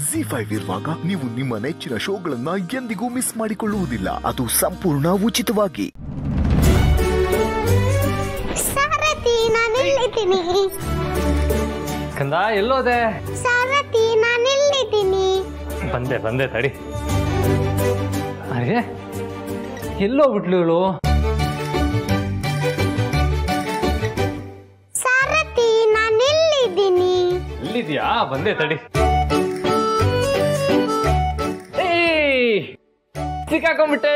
G five ಇರುವಾಗ ನೀವು ನಿಮ್ಮ ನೆಚ್ಚಿನ ಶೋಗಳನ್ನ ಎಂದಿಗೂ ಮಿಸ್ ಮಾಡಿಕೊಳ್ಳುವುದಿಲ್ಲ ಅದು ಸಂಪೂರ್ಣ ಉಚಿತವಾಗಿ ಸಾರಥಿ ನಾನು ಎಲ್ಲಿದ್ದೀನಿ ಕಂದ ಎಲ್ಲೋದೆ ಸಾರಥಿ ನಾನು ಎಲ್ಲಿದ್ದೀನಿ ಬಂದೆ ಬಂದೆ ತಡಿ ಅರೆ ಎಲ್ಲೋಗ್ಬಿಟ್ಲು ಇವಳು ಸಾರಥಿ ನಾನು ಎಲ್ಲಿದ್ದೀನಿ ಇಲ್ಲಿದ್ಯಾ ಬಂದೆ ತಡಿ ಏಯ್ ಸಿಕ್ಕಾಕೊಂಡ್ಬಿಟ್ಟೆ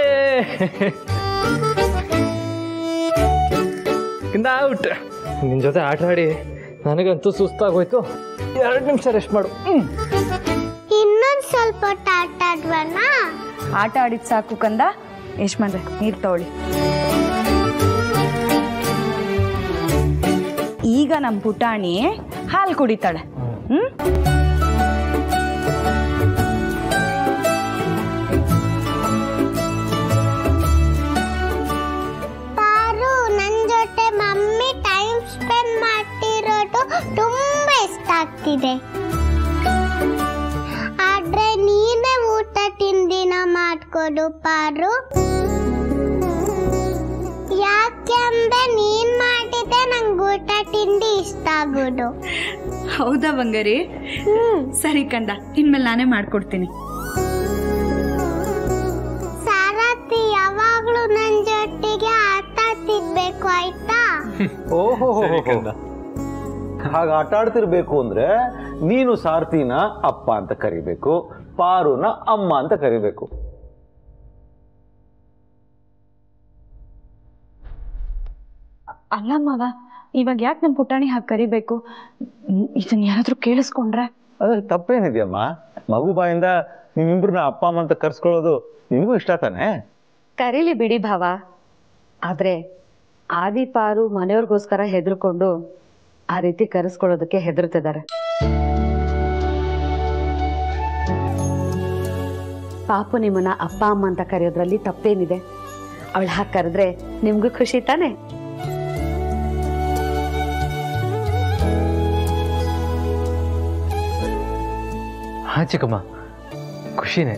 ಕಂದ ಔಟ್ ನಿನ್ ಜೊತೆ ಆಟ ಆಡಿ ನನಗಂತೂ ಸುಸ್ತಾಗೋಯ್ತು ಎರಡು ನಿಮಿಷ ರೆಸ್ಟ್ ಮಾಡು ಹ್ಮ್ ಇನ್ನೊಂದ್ ಸ್ವಲ್ಪ ಹೊತ್ತು ಆಟ ಆಡ್ವಲ್ಲ ಆಟ ಆಡಿದ್ ಸಾಕು ಕಂದ ಯಶ್ಮಂದ್ರೆ ನೀರ್ ತಗೊಳ್ಳಿ ಈಗ ನಮ್ ಪುಟಾಣಿ ಹಾಲು ಕುಡಿತಾಳೆ ಹ್ಮ್ ಪಾರು ನನ್ ಜೊತೆ ಮಮ್ಮಿ ಟೈಮ್ ಸ್ಪೆಂಡ್ ಮಾಡ್ತಿರೋದು ತುಂಬಾ ಇಷ್ಟ ಆಗ್ತಿದೆ ಆದ್ರೆ ನೀನೇ ಊಟ ತಿಂದಿನ ಮಾಡ್ಕೊಡು ಪಾರು ಯಾಕೆಂದ್ರೆ ನೀನ್ ಮಾಡಿದ್ರೆ ನಂಗೆ ಊಟ ತಿಂಡಿ ಇಷ್ಟ ಆಗೋದು ಹೌದಾ ಬಂಗಾರಿ ಹ್ಮ್ ಸರಿ ಕಂದ ಇನ್ಮೇಲೆ ನಾನೇ ಮಾಡ್ಕೊಡ್ತೀನಿ ಸಾರಥಿ ಯಾವಾಗ್ಲೂ ನನ್ ಜೊತೆಗೆ ಆಟ ತಿನ್ಬೇಕು ಆಯ್ತಾ ಓಹೋ ಸರಿ ಕಂದ ಹಾಗ ಆಟ ಆಡ್ತಿರ್ಬೇಕು ಅಂದ್ರೆ ನೀನು ಸಾರ್ತಿನ ಅಪ್ಪ ಅಂತ ಕರಿಬೇಕು ಪಾರುನ ಅಮ್ಮ ಅಂತ ಕರಿಬೇಕು ಅಲ್ಲ ಮಾವ ಇವಾಗ ಯಾಕೆ ನಮ್ ಪುಟಾಣಿ ಹಾಗೆ ಕರಿಬೇಕು ಮ್, ಇದನ್ನ ಯಾರಾದ್ರೂ ಕೇಳಿಸ್ಕೊಂಡ್ರೆ ಅದ್ರಲ್ಲಿ ತಪ್ಪೇನಿದೆಯಮ್ಮ ಮಗು ಬಾಯಿಂದ ನಿಮ್ಮಿಬ್ರನ್ನ ಅಪ್ಪ ಅಮ್ಮ ಅಂತ ಕರ್ಸ್ಕೊಳ್ಳೋದು ನಿಮಗೂ ಇಷ್ಟ ತಾನೆ ಕರೀಲಿ ಬಿಡಿ ಭಾವ ಆದ್ರೆ ಆದಿಪಾರು ಮನೆಯವ್ರಿಗೋಸ್ಕರ ಹೆದರ್ಕೊಂಡು ಆ ರೀತಿ ಕರೆಸ್ಕೊಳ್ಳೋದಕ್ಕೆ ಹೆದರ್ತಿದ್ದಾರೆ ಪಾಪು ನಿಮ್ಮನ್ನ ಅಪ್ಪ ಅಮ್ಮ ಅಂತ ಕರೆಯೋದ್ರಲ್ಲಿ ತಪ್ಪೇನಿದೆ ಅವಳು ಹಾಗೆ ಕರೆದ್ರೆ ನಿಮ್ಗೂ ಖುಷಿ ತಾನೆ ಹಾ ಚಿಕ್ಕಮ್ಮ ಖುಷಿನೇ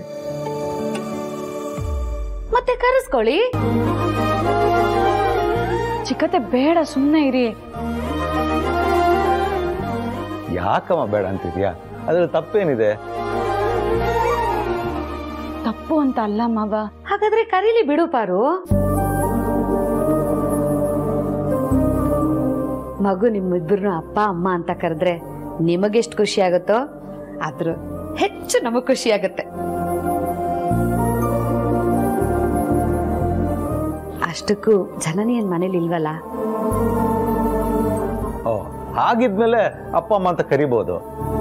ಮತ್ತೆ ಕರೆಸ್ಕೊಳ್ಳಿ ಚಿಕ್ಕತೆ ಬೇಡ ಸುಮ್ಮನೆ ಇರಿ ಯಾಕಮ್ಮ ಬೇಡ ಅಂತಿದ್ಯಾ ಅದ್ರಲ್ಲಿ ತಪ್ಪೇನಿದೆ ತಪ್ಪು ಅಂತ ಅಲ್ಲ ಮಾವ ಹಾಗಾದ್ರೆ ಕರೀಲಿ ಬಿಡು ಪಾರು ಮಗು ನಿಮ್ಮಿಬ್ಬರನ್ನು ಅಪ್ಪ ಅಮ್ಮ ಅಂತ ಕರೆದ್ರೆ ನಿಮಗೆಷ್ಟು ಖುಷಿ ಆಗುತ್ತೋ ಆದ್ರೂ ಹೆಚ್ಚು ನಮಗ್ ಖುಷಿ ಆಗುತ್ತೆ ಅಷ್ಟಕ್ಕೂ ಜನನಿ ಏನ್ ಮನೇಲಿ ಇಲ್ವಲ್ಲ ಓ ಹಾಗಿದ್ಮೇಲೆ ಅಪ್ಪ ಅಮ್ಮ ಅಂತ ಕರಿಬೋದು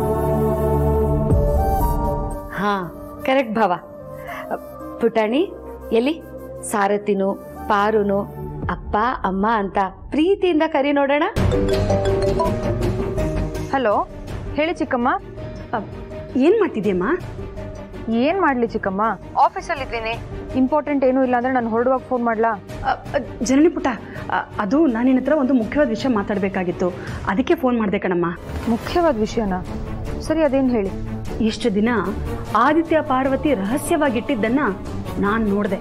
ಹಾ ಕರೆಕ್ಟ್ ಭಾವ ಅ, ಪುಟಾಣಿ ಎಲ್ಲಿ ಸಾರಥಿನು ಪಾರುನು ಅಪ್ಪ ಅಮ್ಮ ಅಂತ ಪ್ರೀತಿಯಿಂದ ಕರಿ ನೋಡೋಣ ಹಲೋ ಹೇಳಿ ಚಿಕ್ಕಮ್ಮ ಏನ್ ಮಾಡ್ತಿದ್ಯಮ್ಮ ಏನ್ ಮಾಡ್ಲಿ ಚಿಕ್ಕಮ್ಮ ಆಫೀಸಲ್ಲಿ ಇದ್ದೀನಿ ಇಂಪಾರ್ಟೆಂಟ್ ಏನೂ ಇಲ್ಲ ಅಂದ್ರೆ ನಾನು ಹೊರಡುವಾಗ ಫೋನ್ ಮಾಡ್ಲಾ ಜನನಿ ಪುಟ ಅ, ಅದು ನಾನು ನಿನ್ನ ಹತ್ರ ಒಂದು ಮುಖ್ಯವಾದ ವಿಷಯ ಮಾತಾಡಬೇಕಾಗಿತ್ತು ಅದಕ್ಕೆ ಫೋನ್ ಮಾಡಿದೆ ಕಣಮ್ಮ ಮುಖ್ಯವಾದ ವಿಷಯನ ಸರಿ ಅದೇನು ಹೇಳಿ ಇಷ್ಟು ದಿನ ಆದಿತ್ಯ ಪಾರ್ವತಿ ರಹಸ್ಯವಾಗಿಟ್ಟಿದ್ದನ್ನ ನಾನು ನೋಡಿದೆ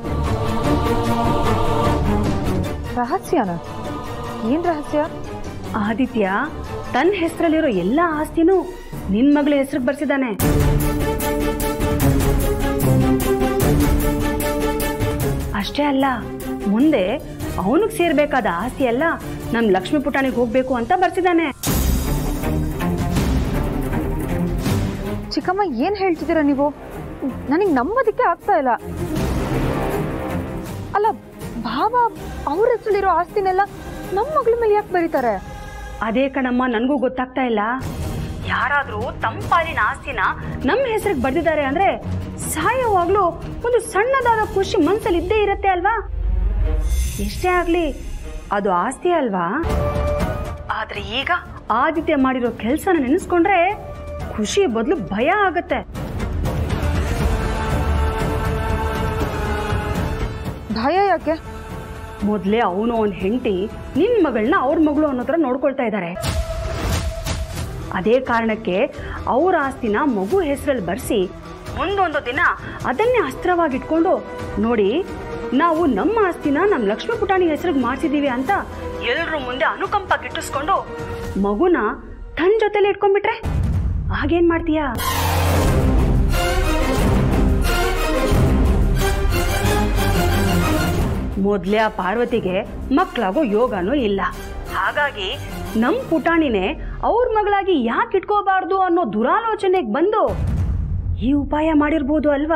ರಹಸ್ಯನ ಏನ್ ರಹಸ್ಯ ಆದಿತ್ಯ ತನ್ನ ಹೆಸರಲ್ಲಿರೋ ಎಲ್ಲ ಆಸ್ತಿನೂ ನಿನ್ ಮಗಳ ಹೆಸರಿಗೆ ಬರ್ಸಿದಾನೆ ಅಷ್ಟೇ ಅಲ್ಲ ಮುಂದೆ ಅವನಿಗೆ ಸೇರ್ಬೇಕಾದ ಆಸ್ತಿ ಎಲ್ಲ ನಮ್ ಲಕ್ಷ್ಮೀ ಪುಟಾಣಿಗೆ ಹೋಗ್ಬೇಕು ಅಂತ ಬರ್ಸಿದಾನೆ ಚಿಕ್ಕಮ್ಮ ಏನ್ ಹೇಳ್ತಿದ್ದೀರಾ ನೀವು ನನಗೆ ನಂಬೋದಕ್ಕೆ ಆಗ್ತಾ ಇಲ್ಲ ಅಲ್ಲ ಭಾವ ಅವ್ರ ಹೆಸರಲ್ಲಿರೋ ಆಸ್ತಿನೆಲ್ಲ ನಮ್ಮ ಮಗಳ ಮೇಲೆ ಯಾಕೆ ಬರೀತಾರೆ ಅದೇ ಕಣಮ್ಮ ನನಗೂ ಗೊತ್ತಾಗ್ತಾ ಇಲ್ಲ ಯಾರಾದ್ರೂ ತಮ್ಮ ಪಾಲಿನ ಆಸ್ತಿನ ನಮ್ಮ ಹೆಸರಿಗೆ ಬರ್ದಿದ್ದಾರೆ ಅಂದ್ರೆ ಸಾಯೋವಾಗ್ಲೂ ಒಂದು ಸಣ್ಣದಾದ ಖುಷಿ ಮನ್ಸಲ್ಲಿ ಇದ್ದೇ ಇರತ್ತೆ ಅಲ್ವಾ ಎಷ್ಟೇ ಆಗ್ಲಿ ಅದು ಆಸ್ತಿ ಅಲ್ವಾ ಆದ್ರೆ ಈಗ ಆದಿತ್ಯ ಮಾಡಿರೋ ಕೆಲ್ಸನ ನೆನೆಸ್ಕೊಂಡ್ರೆ ಖುಷಿ ಬದಲು ಭಯ ಆಗತ್ತೆ ಭಯ ಯಾಕೆ ಮೊದ್ಲೇ ಅವನು ಅವನ್ ಹೆಂಡತಿ ನಿನ್ ಮಗಳನ್ನ ಅವ್ರ ಮಗಳು ಅನ್ನೋ ಥರ ನೋಡ್ಕೊಳ್ತಾ ಇದ್ದಾರೆ ಅದೇ ಕಾರಣಕ್ಕೆ ಅವ್ರ ಆಸ್ತಿನ ಮಗು ಹೆಸರಲ್ಲಿ ಬರ್ಸಿ ಮುಂದೊಂದು ದಿನ ಅದನ್ನೇ ಅಸ್ತ್ರವಾಗಿಟ್ಕೊಂಡು ನೋಡಿ ನಾವು ನಮ್ಮ ಆಸ್ತಿನ ನಮ್ಮ ಲಕ್ಷ್ಮೀ ಪುಟಾಣಿ ಹೆಸರಿಗೆ ಮಾಡಿಸಿದೀವಿ ಅಂತ ಎಲ್ಲರ ಮುಂದೆ ಅನುಕಂಪ ಗಿಟ್ಟಿಸ್ಕೊಂಡು ಮಗುನ ತನ್ನ ಜೊತೆಲಿ ಇಟ್ಕೊಂಡ್ಬಿಟ್ರೆ ಆಗೇನ್ ಮಾಡ್ತೀಯಾ ಮೊದ್ಲೇ ಆ ಪಾರ್ವತಿಗೆ ಮಕ್ಕಳಾಗೋ ಯೋಗನೂ ಇಲ್ಲ ಹಾಗಾಗಿ ನಮ್ ಪುಟಾಣಿನೇ ಅವ್ರ ಮಗಳಾಗಿ ಯಾಕೆ ಇಟ್ಕೋಬಾರ್ದು ಅನ್ನೋ ದುರಾಲೋಚನೆಗೆ ಬಂದು ಈ ಉಪಾಯ ಮಾಡಿರ್ಬೋದು ಅಲ್ವಾ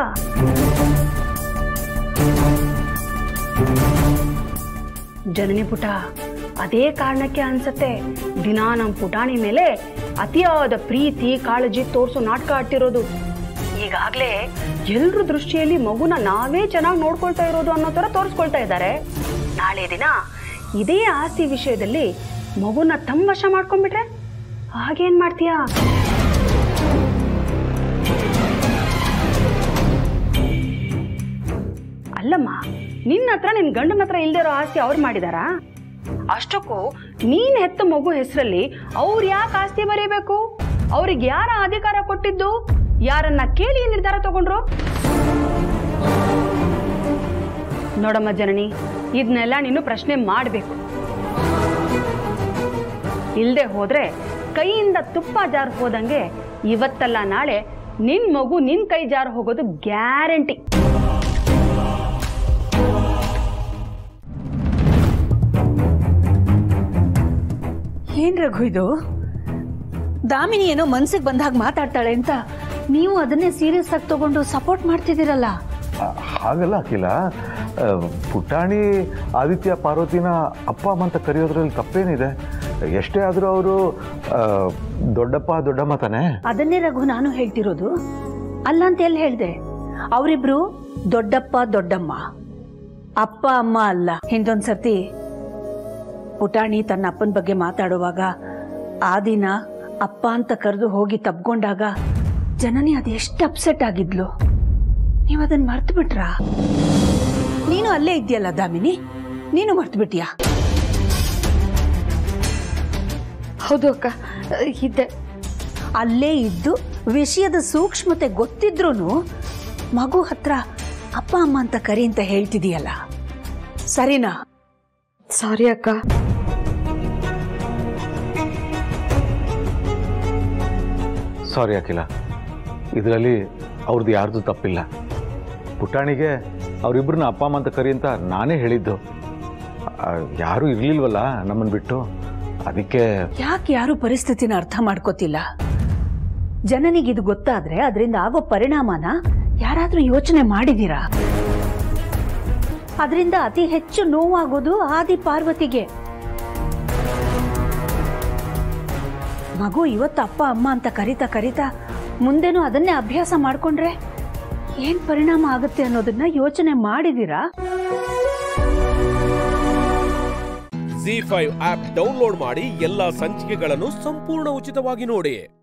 ಜನನಿ ಪುಟ ಅದೇ ಕಾರಣಕ್ಕೆ ಅನ್ಸತ್ತೆ ದಿನಾ ನಮ್ ಪುಟಾಣಿ ಮೇಲೆ ಅತಿಯಾದ ಪ್ರೀತಿ ಕಾಳಜಿ ತೋರಿಸೋ ನಾಟಕ ಆಡ್ತಿರೋದು ಈಗಾಗ್ಲೇ ಎಲ್ರ ದೃಷ್ಟಿಯಲ್ಲಿ ಮಗುನ ನಾವೇ ಚೆನ್ನಾಗಿ ನೋಡ್ಕೊಳ್ತಾ ಇರೋದು ಅನ್ನೋ ತರ ತೋರಿಸ್ಕೊಳ್ತಾ ಇದ್ದಾರೆ ನಾಳೆ ದಿನ ಇದೇ ಆಸ್ತಿ ವಿಷಯದಲ್ಲಿ ಮಗುನ ತಮ್ಮ ವಶ ಮಾಡ್ಕೊಂಡ್ಬಿಟ್ರೆ ಹಾಗೇನ್ ಮಾಡ್ತೀಯಾ ಅಲ್ಲಮ್ಮ ನಿನ್ನ ಹತ್ರ ನಿನ್ ಗಂಡನ ಹತ್ರ ಇಲ್ದೇ ಇರೋ ಆಸ್ತಿ ಅವ್ರು ಮಾಡಿದಾರಾ ಅಷ್ಟಕ್ಕೂ ನೀನ್ ಹೆತ್ತ ಮಗು ಹೆಸರಲ್ಲಿ ಅವ್ರು ಯಾಕೆ ಆಸ್ತಿ ಬರೀಬೇಕು ಅವ್ರಿಗೆ ಯಾರ ಅಧಿಕಾರ ಕೊಟ್ಟಿದ್ದು ಯಾರನ್ನ ಕೇಳಿ ಈ ನಿರ್ಧಾರ ತಗೊಂಡ್ರು ನೋಡಮ್ಮ ಜನನಿ ಇದನ್ನೆಲ್ಲ ನೀನು ಪ್ರಶ್ನೆ ಮಾಡಬೇಕು ಇಲ್ದೆ ಹೋದ್ರೆ ಕೈಯಿಂದ ತುಪ್ಪ ಜಾರ್ ಹೋದಂಗೆ ಇವತ್ತಲ್ಲ ನಾಳೆ ನಿನ್ ಮಗು ನಿನ್ ಕೈ ಜಾರ್ ಹೋಗೋದು ಗ್ಯಾರಂಟಿ ಏನ್ ರಘು ಇದು ದಾಮಿನಿ ಏನೋ ಮನ್ಸಿಗೆ ಬಂದಾಗ ಮಾತಾಡ್ತಾಳೆ ಅಂತ ನೀವು ಅದನ್ನೇ ಸೀರಿಯಸ್ ಆಗಿ ತಗೊಂಡು ಸಪೋರ್ಟ್ ಮಾಡ್ತಿದ್ದೀರಲ್ಲ ಆ, ಹಾಗಲ್ಲ ಅಖಿಲ ಆ, ಪುಟಾಣಿ ಆದಿತ್ಯ ಪಾರ್ವತಿನ ಅಪ್ಪ ಅಮ್ಮ ಅಂತ ಕರೆಯೋದ್ರಲ್ಲಿ ತಪ್ಪೇನಿದೆ ಎಷ್ಟೇ ಆದರೂ ಅವರು ದೊಡ್ಡಪ್ಪ ದೊಡ್ಡಮ್ಮ ತಾನೆ ಅದನ್ನೇ ರಘು ನಾನು ಹೇಳ್ತಿರೋದು ಅಲ್ಲ ಅಂತ ಎಲ್ಲಿ ಹೇಳ್ದೆ ಅವರಿಬ್ರು ದೊಡ್ಡಪ್ಪ ದೊಡ್ಡಮ್ಮ ಅಪ್ಪ ಅಮ್ಮ ಅಲ್ಲ ಹಿಂದೊಂದ್ಸರ್ತಿ ಪುಟಾಣಿ ತನ್ನ ಅಪ್ಪನ ಬಗ್ಗೆ ಮಾತಾಡುವಾಗ ಆ ದಿನ ಅಪ್ಪ ಅಂತ ಕರೆದು ಹೋಗಿ ತಬ್ಕೊಂಡಾಗ ಜನನಿ ಅದೆಷ್ಟು ಅಪ್ಸೆಟ್ ಆಗಿದ್ಲು ನೀವು ಅದನ್ನ ಮರ್ತು ಬಿಟ್ರಾ ನೀನು ಅಲ್ಲೇ ಇದೆಯಲ್ಲ ದಾಮಿನಿ ನೀನು ಮರ್ತು ಬಿಟ್ಟಿಯಾ ಹೌದು ಅಕ್ಕ ಇದ್ದೆ ಅಲ್ಲೇ ಇದ್ದು ವಿಷಯದ ಸೂಕ್ಷ್ಮತೆ ಗೊತ್ತಿದ್ರೂ ಮಗು ಹತ್ರ ಅಪ್ಪ ಅಮ್ಮ ಅಂತ ಕರಿ ಅಂತ ಹೇಳ್ತಿದೀಯಲ್ಲ ಸರಿನಾ ಸಾರಿ ಅಕ್ಕ ಸಾರಿ ಅಖಿಲ ಇದರಲ್ಲಿ ಅವ್ರದ್ದು ಯಾರ್ದು ತಪ್ಪಿಲ್ಲ ಪುಟಾಣಿಗೆ ಅವರಿಬ್ಬರನ್ನ ಅಪ್ಪ ಅಮ್ಮ ಅಂತ ಕರಿ ಅಂತ ನಾನೇ ಹೇಳಿದ್ದು ಆ, ಯಾರೂ ಇರಲಿಲ್ವಲ್ಲ ನಮ್ಮನ್ನು ಬಿಟ್ಟು ಅದಕ್ಕೆ ಯಾಕೆ ಯಾರು ಪರಿಸ್ಥಿತಿನ ಅರ್ಥ ಮಾಡ್ಕೋತಿಲ್ಲ ಜನನಿಗೆ ಇದು ಗೊತ್ತಾದ್ರೆ ಅದರಿಂದ ಆಗೋ ಪರಿಣಾಮನ ಯಾರಾದ್ರೂ ಯೋಚನೆ ಮಾಡಿದೀರಾ ಅದರಿಂದ ಅತಿ ಹೆಚ್ಚು ನೋವಾಗೋದು ಆದಿ ಪಾರ್ವತಿಗೆ ಮಗು ಇವತ್ತು ಅಪ್ಪ ಅಮ್ಮ ಅಂತ ಕರಿತಾ ಕರಿತಾ ಮುಂದೆನೂ ಅದನ್ನೇ ಅಭ್ಯಾಸ ಮಾಡ್ಕೊಂಡ್ರೆ ಏನ್ ಪರಿಣಾಮ ಆಗುತ್ತೆ ಅನ್ನೋದನ್ನ ಯೋಚನೆ ಮಾಡಿದೀರಾ ಜಿ ಫೈವ್ ಆಪ್ ಡೌನ್ಲೋಡ್ ಮಾಡಿ ಎಲ್ಲಾ ಸಂಚಿಕೆಗಳನ್ನು ಸಂಪೂರ್ಣ ಉಚಿತವಾಗಿ ನೋಡಿ